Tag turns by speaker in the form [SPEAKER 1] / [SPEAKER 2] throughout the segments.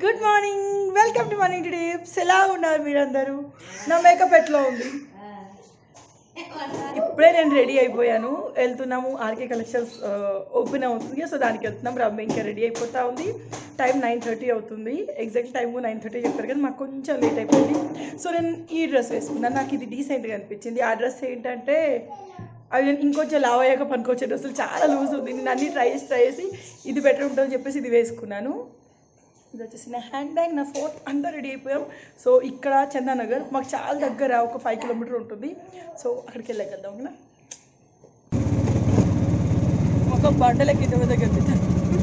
[SPEAKER 1] good morning welcome to morning tips ఎలా ఉన్నారు మీరందరూ నా మేకప్ ఎట్లా ఉంది ఇప్పుడే నేను రెడీ అయిపోయాను వెళ్తున్నాము ఆర్కే కలెక్షన్స్ ఓపెన్ అవుతుంది సో దానికి వెళ్తున్నాం రమ్మ ఇంకా రెడీ అయిపోతా ఉంది టైం నైన్ థర్టీ అవుతుంది ఎగ్జాక్ట్ టైం నైన్ థర్టీ చెప్పారు కదా మాకు కొంచెం లేట్ అయిపోయింది సో నేను ఈ డ్రెస్ వేసుకున్నాను నాకు ఇది డీసెంట్గా అనిపించింది ఆ డ్రెస్ ఏంటంటే అవి నేను ఇంకొంచెం లావ్ అయ్యాక పనికొచ్చే డ్రెస్సులు చాలా లూజ్ ఉంది నేను అన్ని ట్రై చేసి ట్రై చేసి ఇది బెటర్ ఉంటుందని చెప్పేసి ఇది వేసుకున్నాను ఇది వచ్చేసి నా హ్యాండ్ బ్యాగ్ నా ఫోన్ అంతా రెడీ అయిపోయాం సో ఇక్కడ చందానగర్ మాకు చాలా దగ్గర ఒక ఫైవ్ కిలోమీటర్ ఉంటుంది సో అక్కడికి వెళ్ళగలుగుతాం ఓకేనా ఒక బండలకి ఇంత దగ్గర పెట్టాను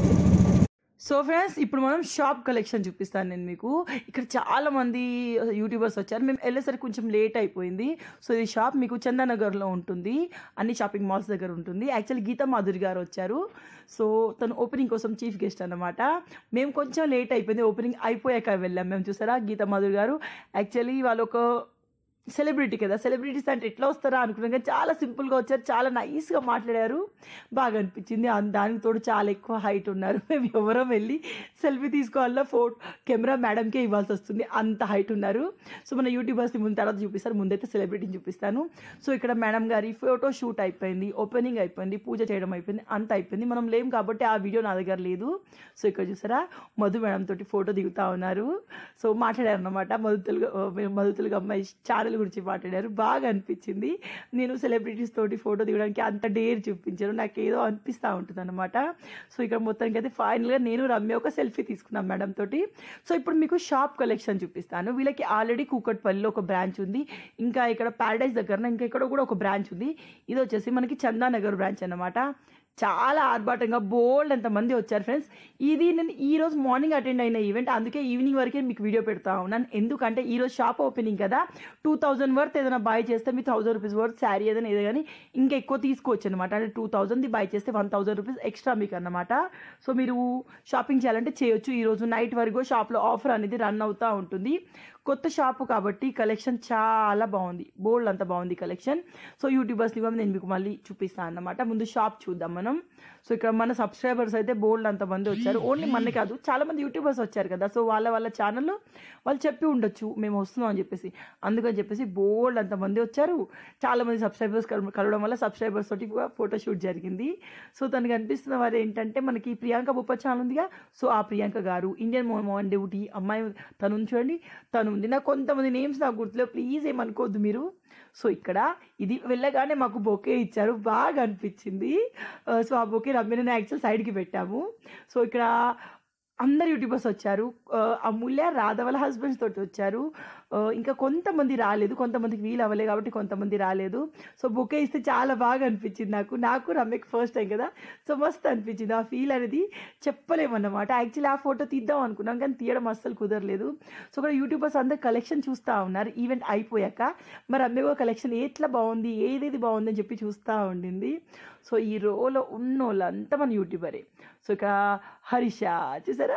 [SPEAKER 1] సో ఫ్రెండ్స్ ఇప్పుడు మనం షాప్ కలెక్షన్ చూపిస్తాను నేను మీకు ఇక్కడ చాలా మంది యూట్యూబర్స్ వచ్చారు మేము వెళ్ళేసరికి కొంచెం లేట్ అయిపోయింది సో ఈ షాప్ మీకు చందానగర్లో ఉంటుంది అన్ని షాపింగ్ మాల్స్ దగ్గర ఉంటుంది యాక్చువల్లీ గీతా మాధురి గారు వచ్చారు సో తను ఓపెనింగ్ కోసం చీఫ్ గెస్ట్ అన్నమాట మేము కొంచెం లేట్ అయిపోయింది ఓపెనింగ్ అయిపోయాక వెళ్ళాం మేము చూసారా గీతా మాధురి గారు యాక్చువల్లీ వాళ్ళు ఒక సెలబ్రిటీ కదా సెలబ్రిటీస్ అంటే ఎట్లా వస్తారా అనుకున్నాం కానీ చాలా సింపుల్గా వచ్చారు చాలా నైస్గా మాట్లాడారు బాగా అనిపించింది అన్- దానికి తోడు చాలా ఎక్కువ హైట్ ఉన్నారు మేము ఎవరం వెళ్ళి సెల్ఫీ తీసుకోవాలన్నా ఫోటో కెమెరా మేడంకే ఇవ్వాల్సి వస్తుంది అంత హైట్ ఉన్నారు సో మన యూట్యూబర్స్ని ముందు తర్వాత చూపిస్తారు ముందైతే సెలబ్రిటీని చూపిస్తాను సో ఇక్కడ మేడం గారి ఫోటో షూట్ అయిపోయింది ఓపెనింగ్ అయిపోయింది పూజ చేయడం అయిపోయింది అంత అయిపోయింది మనం లేం కాబట్టి ఆ వీడియో నా దగ్గర లేదు సో ఇక్కడ చూసారా మధు మేడం తోటి ఫోటో దిగుతా ఉన్నారు సో మాట్లాడారు అనమాట మధు తెలుగు మధు తెలుగు అమ్మాయి ఛానల్ గురించి మాట్లాడారు బాగా అనిపించింది నేను సెలబ్రిటీస్ తోటి ఫోటో దిగడానికి అంత డేర్ చూపించాను నాకు ఏదో అనిపిస్తూ ఉంటుంది అనమాట సో ఇక్కడ మొత్తానికి అయితే ఫైనల్గా నేను రమ్య ఒక సెల్ఫీ తీసుకున్నాను మేడం తోటి సో ఇప్పుడు మీకు షాప్ కలెక్షన్ చూపిస్తాను వీళ్ళకి ఆల్రెడీ కూకట్పల్లిలో ఒక బ్రాంచ్ ఉంది ఇంకా ఇక్కడ ప్యారడైజ్ దగ్గర ఇంకా ఇక్కడ కూడా ఒక బ్రాంచ్ ఉంది ఇది వచ్చేసి మనకి చందానగర్ బ్రాంచ్ అన్నమాట చాలా ఆర్భాటంగా బోల్డ్ అంతమంది వచ్చారు ఫ్రెండ్స్ ఇది నేను ఈ రోజు మార్నింగ్ అటెండ్ అయిన ఈవెంట్ అందుకే ఈవినింగ్ వరకే మీకు వీడియో పెడతా ఉన్నాను ఎందుకంటే ఈ రోజు షాప్ ఓపెనింగ్ కదా టూ థౌజండ్ వర్త్ ఏదైనా బై చేస్తే మీ థౌసండ్ రూపీస్ వర్త్ శారీ ఏదైనా ఏదో కానీ ఇంకా ఎక్కువ తీసుకోవచ్చు అనమాట అంటే టూ థౌజండ్ది బై చేస్తే వన్ థౌసండ్ రూపీస్ ఎక్స్ట్రా మీకు అన్నమాట సో మీరు షాపింగ్ చేయాలంటే చేయొచ్చు ఈ రోజు నైట్ వరకు షాప్లో ఆఫర్ అనేది రన్ అవుతూ ఉంటుంది కొత్త షాపు కాబట్టి కలెక్షన్ చాలా బాగుంది బోల్డ్ అంత బాగుంది కలెక్షన్ సో యూట్యూబర్స్ని కూడా నేను మీకు మళ్ళీ చూపిస్తాను అన్నమాట ముందు షాప్ చూద్దాం మనం సో ఇక్కడ మన సబ్స్క్రైబర్స్ అయితే బోల్డ్ అంత మంది వచ్చారు ఓన్లీ మన కాదు చాలా మంది యూట్యూబర్స్ వచ్చారు కదా సో వాళ్ళ వాళ్ళ ఛానల్లో వాళ్ళు చెప్పి ఉండొచ్చు మేము వస్తున్నాం అని చెప్పేసి అందుకని చెప్పేసి బోల్డ్ అంత మంది వచ్చారు చాలా మంది సబ్స్క్రైబర్స్ కలవడం వల్ల సబ్స్క్రైబర్స్ తోటి కూడా ఫోటోషూట్ జరిగింది సో తనకు అనిపిస్తున్న వారు ఏంటంటే మనకి ప్రియాంక బొప్ప ఛానల్ ఉందిగా సో ఆ ప్రియాంక గారు ఇండియన్ మోహన్ డ్యూటీ అమ్మాయి తను ఉంది చూడండి తను ఉంది నాకు కొంతమంది నేమ్స్ నాకు గుర్తులేవు ప్లీజ్ ఏమనుకోవద్దు మీరు సో ఇక్కడ ఇది వెళ్ళగానే మాకు బొకే ఇచ్చారు బాగా అనిపించింది ఆ, సో ఆ బొకే రమ్యని యాక్చువల్ సైడ్కి పెట్టాము సో ఇక్కడ అందరు యూట్యూబర్స్ వచ్చారు ఆ, అమూల్య రాధ వాళ్ళ హస్బెండ్స్ తోటి వచ్చారు ఆ, ఇంకా కొంతమంది రాలేదు కొంతమందికి వీలు అవ్వలేదు కాబట్టి కొంతమంది రాలేదు సో బొకే ఇస్తే చాలా బాగా అనిపించింది నాకు నాకు రమ్యకి ఫస్ట్ టైం కదా సో మస్తు అనిపించింది ఆ ఫీల్ అనేది చెప్పలేమన్నమాట యాక్చువల్లీ ఆ ఫోటో తీద్దాం అనుకున్నాం కానీ తీయడం అస్సలు కుదరలేదు సో ఇక్కడ యూట్యూబర్స్ అందరు కలెక్షన్ చూస్తూ ఉన్నారు ఈవెంట్ అయిపోయాక మరి అమ్మే కలెక్షన్ ఎట్లా బాగుంది ఏదేది బాగుంది అని చెప్పి చూస్తూ ఉండింది సో ఈ రోలో ఉన్న వాళ్ళంతా మన యూట్యూబరే సో ఇక్కడ హరిష చూసారా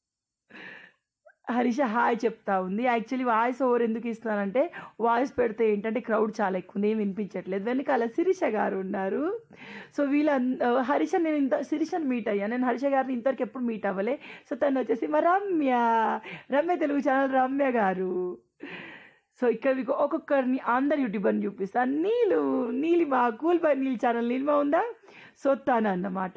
[SPEAKER 1] హరిష హాయ్ చెప్తా ఉంది యాక్చువల్లీ వాయిస్ ఓవర్ ఎందుకు ఇస్తున్నానంటే వాయిస్ పెడితే ఏంటంటే క్రౌడ్ చాలా ఎక్కువ ఉంది ఏం వినిపించట్లేదు వెనకాల శిరీష గారు ఉన్నారు సో వీళ్ళ హరిష నేను ఇంత శిరీషని మీట్ అయ్యా నేను హరిష గారిని ఇంతవరకు ఎప్పుడు మీట్ అవ్వలే సో తను వచ్చేసి మా రమ్య రమ్య తెలుగు ఛానల్ రమ్య గారు సో ఇక్కడ మీకు ఒక్కొక్కరిని అందరు యూట్యూబర్ని చూపిస్తాను నీళ్ళు Neelima cool by Neel channel Neelima ఉందా సో తను అన్నమాట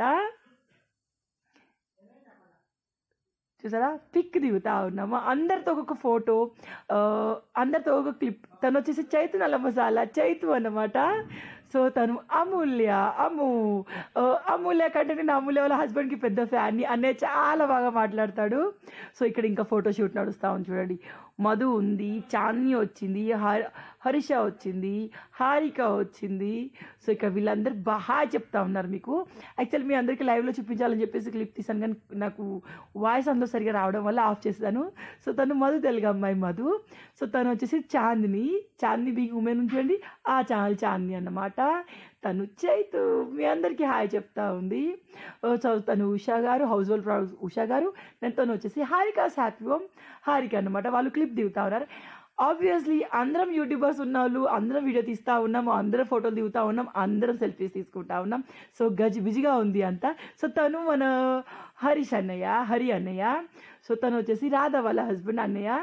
[SPEAKER 1] చూసారా పిక్ దిగుతా ఉన్నాము అందరితో ఒక్కొక్క ఫోటో ఆ, అందరితో ఒక క్లిప్ తను వచ్చేసి చైతు నల్ల మసాలా చైతు అన్నమాట సో తను అమూల్య అము ఆ, అమూల్య కంటే నేను అమూల్య వాళ్ళ హస్బెండ్కి పెద్ద ఫ్యాన్ని అన్నయ్య చాలా బాగా మాట్లాడతాడు సో ఇక్కడ ఇంకా ఫోటో షూట్ నడుస్తూ ఉంది చూడండి మధు ఉంది చాందిని వచ్చింది హర్ హరిష వచ్చింది హారిక వచ్చింది సో ఇక్కడ వీళ్ళందరూ బాగా చెప్తా ఉన్నారు మీకు యాక్చువల్లీ మీ అందరికీ లైవ్లో చూపించాలని చెప్పేసి క్లిప్ తీసాను కానీ నాకు వాయిస్ అందులో సరిగా రావడం వల్ల ఆఫ్ చేస్తాను సో తను మధు తెలుగు అమ్మాయి మధు సో తను వచ్చేసి చాందిని చాందిని బీయింగ్ ఉమెన్ ఉంచండి ఆ ఛానల్ చాందిని అన్నమాట తను చైతు మీ అందరికీ హాయ్ చెప్తా ఉంది ఓ, సో తను ఉషా గారు హౌస్ హోల్డ్ ప్రాడక్ట్స్ ఉషా గారు నేను తను వచ్చేసి హారికాస్ హ్యాపీ హోమ్ హారిక అన్నమాట వాళ్ళు క్లిప్ దిగుతా ఉన్నారు ఆబ్వియస్లీ అందరం యూట్యూబర్స్ ఉన్న వాళ్ళు అందరం వీడియో తీస్తూ ఉన్నాము అందరం ఫోటోలు దిగుతూ ఉన్నాం అందరం సెల్ఫీస్ తీసుకుంటా ఉన్నాం సో గజి బిజిగా ఉంది అంతా సో తను మన హరీష్ అన్నయ్య హరి అన్నయ్య సో తను వచ్చేసి రాధా వాళ్ళ హస్బెండ్ అన్నయ్య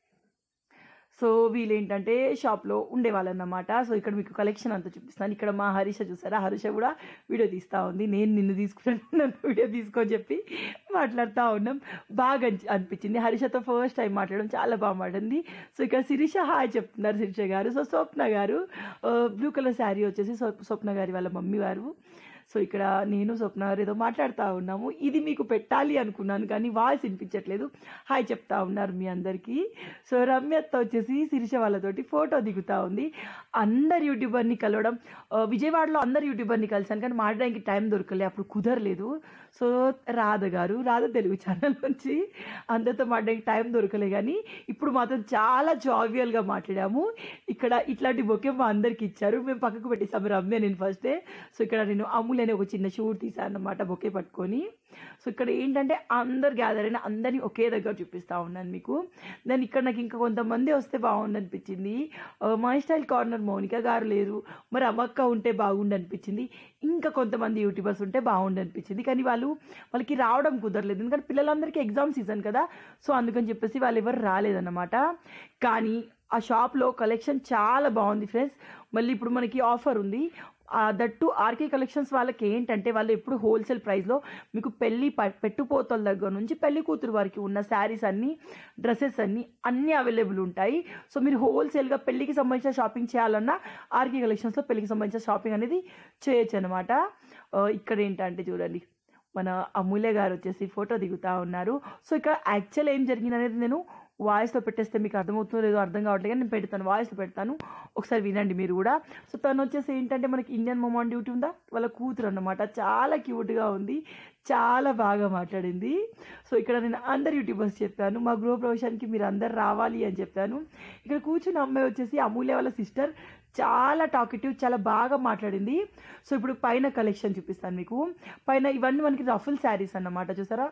[SPEAKER 1] సో వీళ్ళు ఏంటంటే షాప్లో ఉండేవాళ్ళు అన్నమాట సో ఇక్కడ మీకు కలెక్షన్ అంతా చూపిస్తాను ఇక్కడ మా హరీష చూసారా హరీష కూడా వీడియో తీస్తూ ఉంది నేను నిన్ను తీసుకున్నాను నన్ను వీడియో తీసుకొని చెప్పి మాట్లాడుతూ ఉన్నాం బాగా అనిపి- అనిపించింది హరీషతో ఫస్ట్ టైం మాట్లాడడం చాలా బాగా మాట్లాడింది సో ఇక్కడ శిరీష హాయ్ చెప్తున్నారు శిరీష గారు సో స్వప్న గారు బ్లూ కలర్ శారీ వచ్చేసి స్వ- స్వప్న గారి వాళ్ళ మమ్మీ వారు సో ఇక్కడ నేను స్వప్న గారు ఏదో మాట్లాడుతూ ఉన్నాము ఇది మీకు పెట్టాలి అనుకున్నాను కానీ వాయిస్ వినిపించట్లేదు హాయ్ చెప్తా ఉన్నారు మీ అందరికీ సో రమ్యత్త వచ్చేసి శిరీష వాళ్ళతోటి ఫోటో దిగుతూ ఉంది అందరు యూట్యూబర్ని కలవడం ఆ, విజయవాడలో అందరు యూట్యూబర్ని కలిసాను కానీ మాట్లాడడానికి టైం దొరకలే అప్పుడు కుదరలేదు సో రాధ గారు రాధ తెలుగు ఛానల్ నుంచి అందరితో మాట్లాడడానికి టైం దొరకలే కానీ ఇప్పుడు మాత్రం చాలా జావియల్గా మాట్లాడాము ఇక్కడ ఇట్లాంటి బొకే మా అందరికి ఇచ్చారు మేము పక్కకు పెట్టేసాము రమ్య నేను ఫస్ట్ డే సో ఇక్కడ నేను అమూల్ అనే ఒక చిన్న షూట్ తీసాను అన్నమాట బొకే పట్టుకొని సో ఇక్కడ ఏంటంటే అందరు గ్యాదర్ అయిన అందరినీ ఒకే దగ్గర చూపిస్తా ఉన్నాను మీకు దాని ఇక్కడ నాకు ఇంకా కొంతమంది వస్తే బాగుండు అనిపించింది ఆ, మై స్టైల్ కార్నర్ మౌనిక గారు లేరు మరి అమ్మక్క ఉంటే బాగుండు అనిపించింది ఇంకా కొంతమంది యూట్యూబర్స్ ఉంటే బాగుండు అనిపించింది కానీ వాళ్ళు వాళ్ళకి రావడం కుదరలేదు ఎందుకంటే పిల్లలందరికీ ఎగ్జామ్ సీజన్ కదా సో అందుకని చెప్పేసి వాళ్ళు ఎవరు రాలేదన్నమాట కానీ ఆ షాప్లో కలెక్షన్ చాలా బాగుంది ఫ్రెండ్స్ మళ్ళీ ఇప్పుడు మనకి ఆఫర్ ఉంది దట్టు ఆర్కే కలెక్షన్స్ వాళ్ళకి ఏంటంటే వాళ్ళు ఎప్పుడు హోల్సేల్ ప్రైస్లో మీకు పెళ్లి ప- పెట్టుపోతల దగ్గర నుంచి పెళ్లి కూతురు వారికి ఉన్న శారీస్ అన్నీ డ్రెస్సెస్ అన్నీ అన్నీ అవైలబుల్ ఉంటాయి సో మీరు హోల్సేల్గా పెళ్లికి సంబంధించిన షాపింగ్ చేయాలన్నా ఆర్కే కలెక్షన్స్లో పెళ్లికి సంబంధించిన షాపింగ్ అనేది చేయొచ్చు అనమాట ఇక్కడ ఏంటంటే చూడండి మన అమూల్య గారు వచ్చేసి ఫోటో దిగుతూ ఉన్నారు సో ఇక్కడ యాక్చువల్ ఏం జరిగింది అనేది నేను వాయిస్లో పెట్టేస్తే మీకు అర్థమవుతుందో లేదో అర్థం కావట్లేదు కానీ నేను పెడతాను వాయిస్లో పెడతాను ఒకసారి వినండి మీరు కూడా సో తను వచ్చేసి ఏంటంటే మనకి ఇండియన్ మొమాన్ డ్యూటీ ఉందా వాళ్ళ కూతురు అన్నమాట చాలా క్యూట్గా ఉంది చాలా బాగా మాట్లాడింది సో ఇక్కడ నేను అందరు యూట్యూబర్స్ చెప్పాను మా గృహ ప్రవేశానికి మీరు అందరు రావాలి అని చెప్పాను ఇక్కడ కూర్చున్న అమ్మాయి వచ్చేసి అమూల్య వాళ్ళ సిస్టర్ చాలా టాకెటివ్ చాలా బాగా మాట్లాడింది సో ఇప్పుడు పైన కలెక్షన్ చూపిస్తాను మీకు పైన ఇవన్నీ మనకి రఫుల్ శారీస్ అన్నమాట చూసారా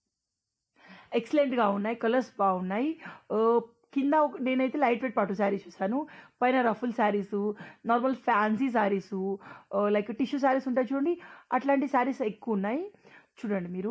[SPEAKER 1] ఎక్సలెంట్గా ఉన్నాయి కలర్స్ బాగున్నాయి ఆ, కింద ఒక- నేనైతే లైట్ వెయిట్ పట్టు శారీస్ చూసాను పైన ruffle saris normal fancy saris like tissue saris ఉంటాయి చూడండి అట్లాంటి శారీస్ ఎక్కువ ఉన్నాయి చూడండి మీరు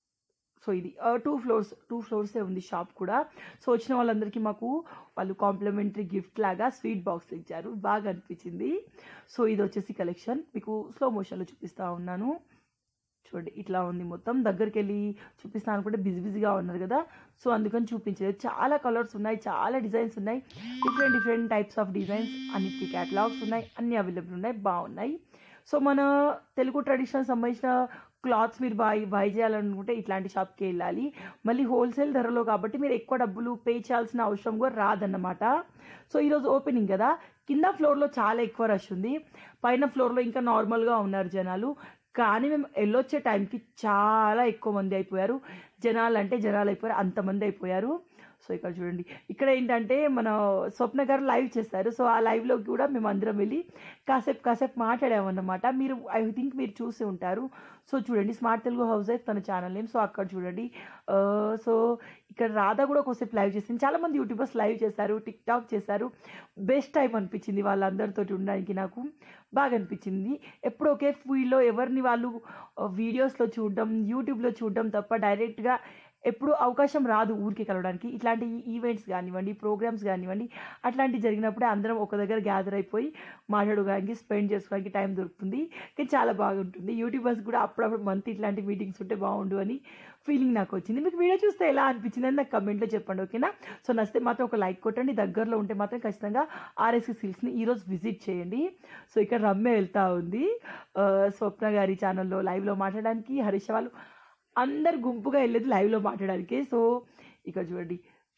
[SPEAKER 1] సో ఇది టూ ఫ్లోర్స్ టూ ఫ్లోర్సే ఉంది షాప్ కూడా సో వచ్చిన వాళ్ళందరికీ మాకు వాళ్ళు కాంప్లిమెంటరీ గిఫ్ట్ లాగా స్వీట్ బాక్స్ ఇచ్చారు బాగా అనిపించింది సో ఇది వచ్చేసి కలెక్షన్ మీకు స్లో మోషన్లో చూపిస్తూ ఉన్నాను చూడండి ఇట్లా ఉంది మొత్తం దగ్గరికి వెళ్ళి చూపిస్తాను అనుకుంటే బిజీ బిజీగా ఉన్నారు కదా సో అందుకని చూపించలేదు చాలా కలర్స్ ఉన్నాయి చాలా డిజైన్స్ ఉన్నాయి different different types of designs అన్నిటికీ క్యాటలాగ్స్ ఉన్నాయి అన్ని అవైలబుల్ ఉన్నాయి బాగున్నాయి సో మన తెలుగు ట్రెడిషనల్ సంబంధించిన క్లాత్స్ మీరు బాయ్ బై చేయాలనుకుంటే ఇట్లాంటి షాప్కి వెళ్ళాలి మళ్ళీ హోల్సేల్ ధరలో కాబట్టి మీరు ఎక్కువ డబ్బులు పే చేయాల్సిన అవసరం కూడా రాదన్నమాట సో ఈరోజు ఓపెనింగ్ కదా కింద ఫ్లోర్లో చాలా ఎక్కువ రష్ ఉంది పైన ఫ్లోర్లో ఇంకా నార్మల్గా ఉన్నారు జనాలు కానీ మేము వెళ్ళొచ్చే టైంకి చాలా ఎక్కువ మంది అయిపోయారు జనాలు అంటే జనాలు అయిపోయారు అంతమంది అయిపోయారు సో ఇక్కడ చూడండి ఇక్కడ ఏంటంటే మన స్వప్న గారు లైవ్ చేస్తారు సో ఆ లైవ్లో కూడా మేము అందరం వెళ్ళి కాసేపు కాసేపు మాట్లాడామన్నమాట మీరు ఐ థింక్ మీరు చూసి ఉంటారు సో చూడండి స్మార్ట్ తెలుగు హౌస్ వైఫ్ తన ఛానల్ నేమ్ సో అక్కడ చూడండి ఆ, సో ఇక్కడ రాధా కూడా ఒకసేపు లైవ్ చేసింది చాలామంది యూట్యూబర్స్ లైవ్ చేశారు టిక్ టాక్ చేశారు బెస్ట్ టైం అనిపించింది వాళ్ళందరితో ఉండడానికి నాకు బాగా అనిపించింది ఎప్పుడు ఒకే ఫీల్డ్లో ఎవరిని వాళ్ళు వీడియోస్లో చూడడం యూట్యూబ్లో చూడడం తప్ప డైరెక్ట్గా ఎప్పుడు అవకాశం రాదు ఊరికి కలవడానికి ఇట్లాంటి ఈవెంట్స్ కానివ్వండి ప్రోగ్రామ్స్ కానివ్వండి అట్లాంటివి జరిగినప్పుడే అందరం ఒక దగ్గర గ్యాదర్ అయిపోయి మాట్లాడుకోవడానికి స్పెండ్ చేసుకోవడానికి టైం దొరుకుతుంది కానీ చాలా బాగుంటుంది యూట్యూబర్స్ కూడా అప్పుడప్పుడు మంత్ ఇట్లాంటి మీటింగ్స్ ఉంటే బాగుండు అని ఫీలింగ్ నాకు వచ్చింది మీకు వీడియో చూస్తే ఎలా అనిపించింది అని నాకు కమెంట్లో చెప్పండి ఓకేనా సో నచ్చితే మాత్రం ఒక లైక్ కొట్టండి దగ్గరలో ఉంటే మాత్రం ఖచ్చితంగా ఆర్ఎస్కి సిల్స్ని ఈరోజు విజిట్ చేయండి సో ఇక్కడ రమ్య వెళ్తూ ఉంది ఆ, స్వప్న గారి ఛానల్లో లైవ్లో మాట్లాడడానికి హరీష్ వాళ్ళు అందరు గుంపుగా వెళ్ళేది లైవ్లో మాట్లాడడానికి సో ఇక్కడ చూడండి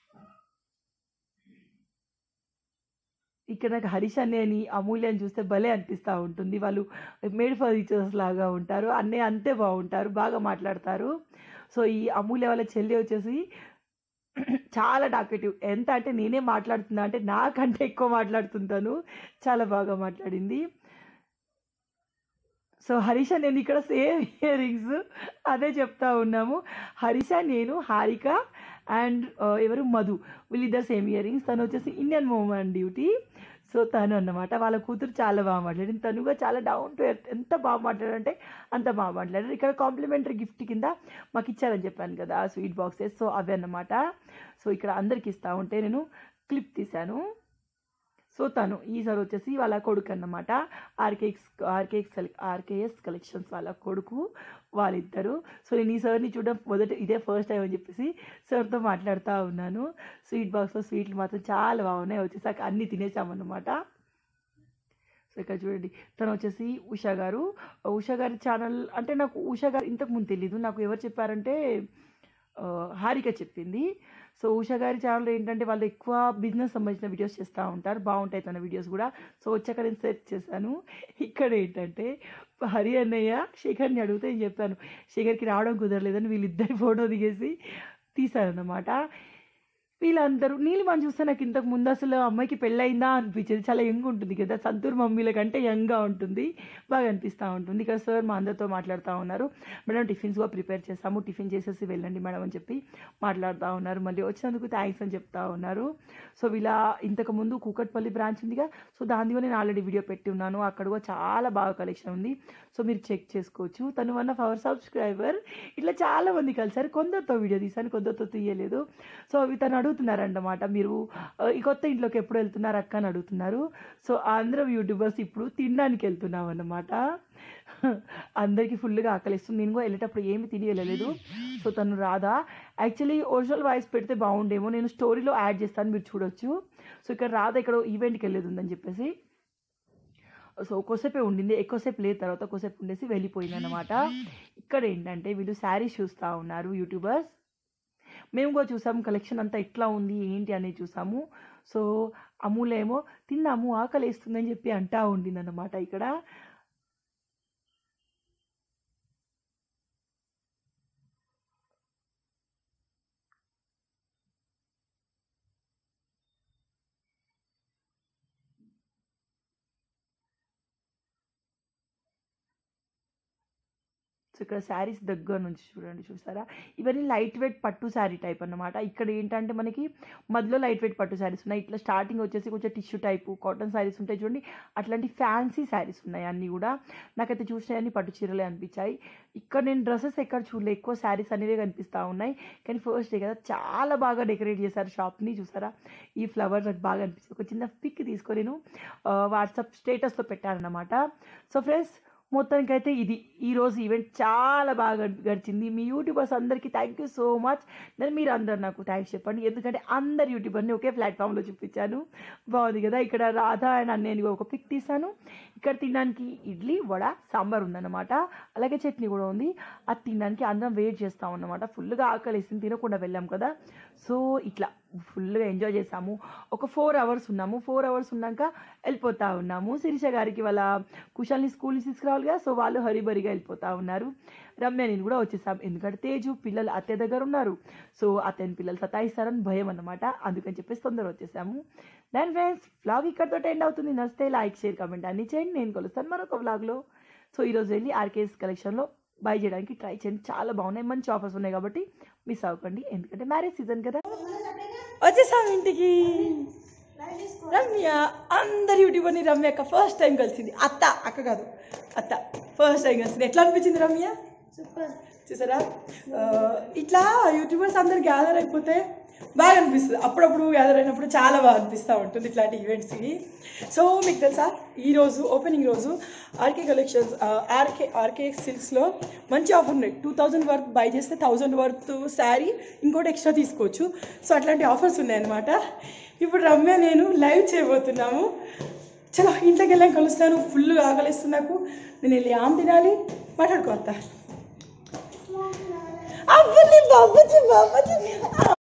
[SPEAKER 1] ఇక్కడ నాకు హరీష్ అన్నయ్యని అమూల్యని చూస్తే భలే అనిపిస్తూ ఉంటుంది వాళ్ళు మేడ్ ఫర్ ఈచర్స్ లాగా ఉంటారు అన్నయ్య అంతే బాగుంటారు బాగా మాట్లాడతారు సో ఈ అమూల్య వాళ్ళ చెల్లి వచ్చేసి చాలా టాకెటివ్ ఎంత అంటే నేనే మాట్లాడుతున్నా అంటే నాకంటే ఎక్కువ మాట్లాడుతుంటాను చాలా బాగా మాట్లాడింది సో హరీష నేను ఇక్కడ సేమ్ ఇయర్ రింగ్స్ అదే చెప్తా ఉన్నాము హరీష నేను హారిక అండ్ ఎవరు మధు వీళ్ళిద్దరు సేమ్ ఇయర్ రింగ్స్ తను వచ్చేసి ఇండియన్ మూమెంట్ డ్యూటీ సో తను అన్నమాట వాళ్ళ కూతురు చాలా బాగా మాట్లాడింది తను కూడా చాలా డౌన్ టు ఎర్త్ ఎంత బాగా మాట్లాడారంటే అంత బాగా మాట్లాడారు ఇక్కడ కాంప్లిమెంటరీ గిఫ్ట్ కింద మాకు ఇచ్చారని చెప్పాను కదా స్వీట్ బాక్సెస్ సో అవి అన్నమాట సో ఇక్కడ అందరికి ఇస్తా ఉంటే నేను క్లిప్ తీశాను సో తను ఈసారి వచ్చేసి వాళ్ళ కొడుకు అన్నమాట ఆర్కేఎక్స్ ఆర్కేఎక్స్ ఆర్కేఎస్ కలెక్షన్స్ వాళ్ళ కొడుకు వాళ్ళిద్దరు సో నేను ఈ సార్ని చూడడం మొదట ఇదే ఫస్ట్ టైం అని చెప్పేసి సార్తో మాట్లాడుతూ ఉన్నాను స్వీట్ బాక్స్లో స్వీట్లు మాత్రం చాలా బాగున్నాయి వచ్చేసాక అన్నీ తినేసామన్నమాట సో ఇక్కడ చూడండి తను వచ్చేసి ఉషా గారు ఉషా గారి ఛానల్ అంటే నాకు ఉషా గారు ఇంతకు ముందు తెలీదు నాకు ఎవరు చెప్పారంటే ఆ, హారిక చెప్పింది సో ఉషా గారి ఛానల్ ఏంటంటే వాళ్ళు ఎక్కువ బిజినెస్ సంబంధించిన వీడియోస్ చేస్తూ ఉంటారు బాగుంటాయి తన వీడియోస్ కూడా సో వచ్చాక నేను సెర్చ్ చేశాను ఇక్కడ ఏంటంటే హరి అన్నయ్య శేఖర్ని అడిగితే నేను చెప్పాను శేఖర్కి రావడం కుదరలేదని వీళ్ళిద్దరి ఫోటో దిగేసి తీశారన్నమాట వీళ్ళందరూ నీలిమని చూస్తే నాకు ఇంతకు ముందు అసలు అమ్మాయికి పెళ్ళయిందా అనిపించేది చాలా యంగ్ ఉంటుంది కదా సంతూర్ మమ్మీల కంటే యంగ్గా ఉంటుంది బాగా అనిపిస్తూ ఉంటుంది ఇక్కడ సార్ మా అందరితో మాట్లాడుతూ ఉన్నారు మేడం టిఫిన్స్ కూడా ప్రిపేర్ చేస్తాము టిఫిన్ చేసేసి వెళ్ళండి మేడం అని చెప్పి మాట్లాడుతూ ఉన్నారు మళ్ళీ వచ్చినందుకు థ్యాంక్స్ అని చెప్తా ఉన్నారు సో వీళ్ళ ఇంతకు ముందు కూకట్పల్లి బ్రాంచ్ ఉందిగా సో దాని కూడా నేను ఆల్రెడీ వీడియో పెట్టి ఉన్నాను అక్కడ కూడా చాలా బాగా కలెక్షన్ ఉంది సో మీరు చెక్ చేసుకోవచ్చు తను వన్ ఆఫ్ అవర్ సబ్స్క్రైబర్ ఇట్లా చాలా మంది కలిసారు కొందరితో వీడియో తీశాను కొందరితో తీయలేదు సో అవి తను అడుగుతున్నారన్నమాట మీరు ఆ, ఈ కొత్త ఇంట్లోకి ఎప్పుడు వెళ్తున్నారు అక్క అని అడుగుతున్నారు సో అందరం యూట్యూబర్స్ ఇప్పుడు తినడానికి వెళ్తున్నాం అన్నమాట అందరికీ ఫుల్గా ఆకలిస్తుంది నేను కూడా వెళ్ళేటప్పుడు ఏమి తిని వెళ్ళలేదు సో తను రాదా యాక్చువల్లీ ఒరిజినల్ వాయిస్ పెడితే బాగుండేమో నేను స్టోరీలో యాడ్ చేస్తాను మీరు చూడొచ్చు సో ఇక్కడ రాధా ఇక్కడ ఈవెంట్కి వెళ్ళేది ఉందని చెప్పేసి సో కొద్దిసేపే ఉండింది ఎక్కువసేపు లేదు తర్వాత కొద్దిసేపు ఉండేసి వెళ్ళిపోయింది అనమాట ఇక్కడ ఏంటంటే వీళ్ళు శారీస్ చూస్తూ ఉన్నారు యూట్యూబర్స్ మేము కూడా చూసాము కలెక్షన్ అంతా ఎట్లా ఉంది ఏంటి అనేది చూసాము సో అమూల్ ఏమో తిన్నాము ఆకలి వేస్తుందని చెప్పి అంటా ఉండింది అనమాట ఇక్కడ సో ఇక్కడ శారీస్ దగ్గర నుంచి చూడండి చూసారా ఇవన్నీ లైట్ వెయిట్ పట్టు శారీ టైప్ అన్నమాట ఇక్కడ ఏంటంటే మనకి మధ్యలో లైట్ వెయిట్ పట్టు శారీస్ ఉన్నాయి ఇట్లా స్టార్టింగ్ వచ్చేసి కొంచెం టిష్యూ టైపు కాటన్ శారీస్ ఉంటాయి చూడండి అట్లాంటి ఫ్యాన్సీ శారీస్ ఉన్నాయి అన్నీ కూడా నాకైతే చూసినాయని పట్టు చీరలే అనిపించాయి ఇక్కడ నేను డ్రెస్సెస్ ఎక్కడ చూడలే ఎక్కువ శారీస్ అనేవి కనిపిస్తూ ఉన్నాయి కానీ ఫస్ట్ డే కదా చాలా బాగా డెకరేట్ చేశారు షాప్ని చూసారా ఈ ఫ్లవర్స్ నాకు బాగా అనిపించింది ఒక చిన్న పిక్ తీసుకొని నేను వాట్సాప్ స్టేటస్లో పెట్టానన్నమాట సో ఫ్రెండ్స్ మొత్తానికైతే ఇది ఈరోజు ఈవెంట్ చాలా బాగా గడిచింది మీ యూట్యూబర్స్ అందరికీ థ్యాంక్ యూ సో మచ్ నేను మీరు అందరు నాకు థ్యాంక్స్ చెప్పండి ఎందుకంటే అందరు యూట్యూబర్ని ఒకే ప్లాట్ఫామ్లో చూపించాను బాగుంది కదా ఇక్కడ రాధా అండ్ అన్నయ్యని ఒక పిక్ తీసాను ఇక్కడ తినడానికి ఇడ్లీ వడ సాంబార్ ఉందన్నమాట అలాగే చట్నీ కూడా ఉంది అది తినడానికి అందరం వెయిట్ చేస్తాం అన్నమాట ఫుల్గా ఆకలిసింది తినకుండా వెళ్ళాం కదా సో ఇట్లా ఫుల్గా ఎంజాయ్ చేసాము ఒక ఫోర్ అవర్స్ ఉన్నాము ఫోర్ అవర్స్ ఉన్నాక వెళ్ళిపోతా ఉన్నాము శిరీష గారికి వాళ్ళ కుషాల్ని స్కూల్ నుంచి తీసుకురావాలి కదా సో వాళ్ళు హరిబరిగా వెళ్ళిపోతా ఉన్నారు రమ్య నేను కూడా వచ్చేసాం ఎందుకంటే తేజు పిల్లలు అత్తయ్య దగ్గర ఉన్నారు సో అత్తయ్యని పిల్లలు సతాయిస్తారని భయం అన్నమాట అందుకని చెప్పేసి తొందర వచ్చేసాము దాని ఫ్రెండ్స్ వ్లాగ్ ఇక్కడితో ఎండ్ అవుతుంది నచ్చితే లైక్ షేర్ కమెంట్ అన్ని చేయండి నేను కలుస్తాను మరొక వ్లాగ్లో సో ఈరోజు వెళ్ళి ఆర్కేఎస్ కలెక్షన్లో బై చేయడానికి ట్రై చేయండి చాలా బాగున్నాయి మంచి ఆఫర్స్ ఉన్నాయి కాబట్టి మిస్ అవ్వకండి ఎందుకంటే మ్యారేజ్ సీజన్ కదా వచ్చేసాం ఇంటికి రమ్య అందరి యూట్యూబర్ని రమ్య అక్క ఫస్ట్ టైం కలిసింది అత్త అక్క కాదు అత్త ఫస్ట్ టైం కలిసింది ఎట్లా అనిపించింది రమ్య
[SPEAKER 2] సూపర్
[SPEAKER 1] చూసారా ఆ, ఇట్లా యూట్యూబర్స్ అందరు గ్యాదర్ అయిపోతే బాగా అనిపిస్తుంది అప్పుడప్పుడు గ్యాదర్ అయినప్పుడు చాలా బాగా అనిపిస్తూ ఉంటుంది ఇట్లాంటి ఈవెంట్స్కి సో మీకు తెలుసా ఈ రోజు ఓపెనింగ్ రోజు ఆర్కే కలెక్షన్స్ ఆర్కే ఆర్కే సిల్క్స్లో మంచి ఆఫర్ ఉన్నాయి టూ థౌజండ్ వర్త్ బై చేస్తే థౌజండ్ వర్త్ శారీ ఇంకోటి ఎక్స్ట్రా తీసుకోవచ్చు సో అట్లాంటి ఆఫర్స్ ఉన్నాయన్నమాట ఇప్పుడు రమ్య నేను లైవ్ చేయబోతున్నాము చలో ఇంట్లోకి వెళ్ళాం కలుస్తాను ఫుల్ ఆకలిస్తుంది నాకు నేను వెళ్ళి ఆమె తినాలి మాట్లాడుకోవద్దా అవ్వలే బాబుజీ బాబుజీ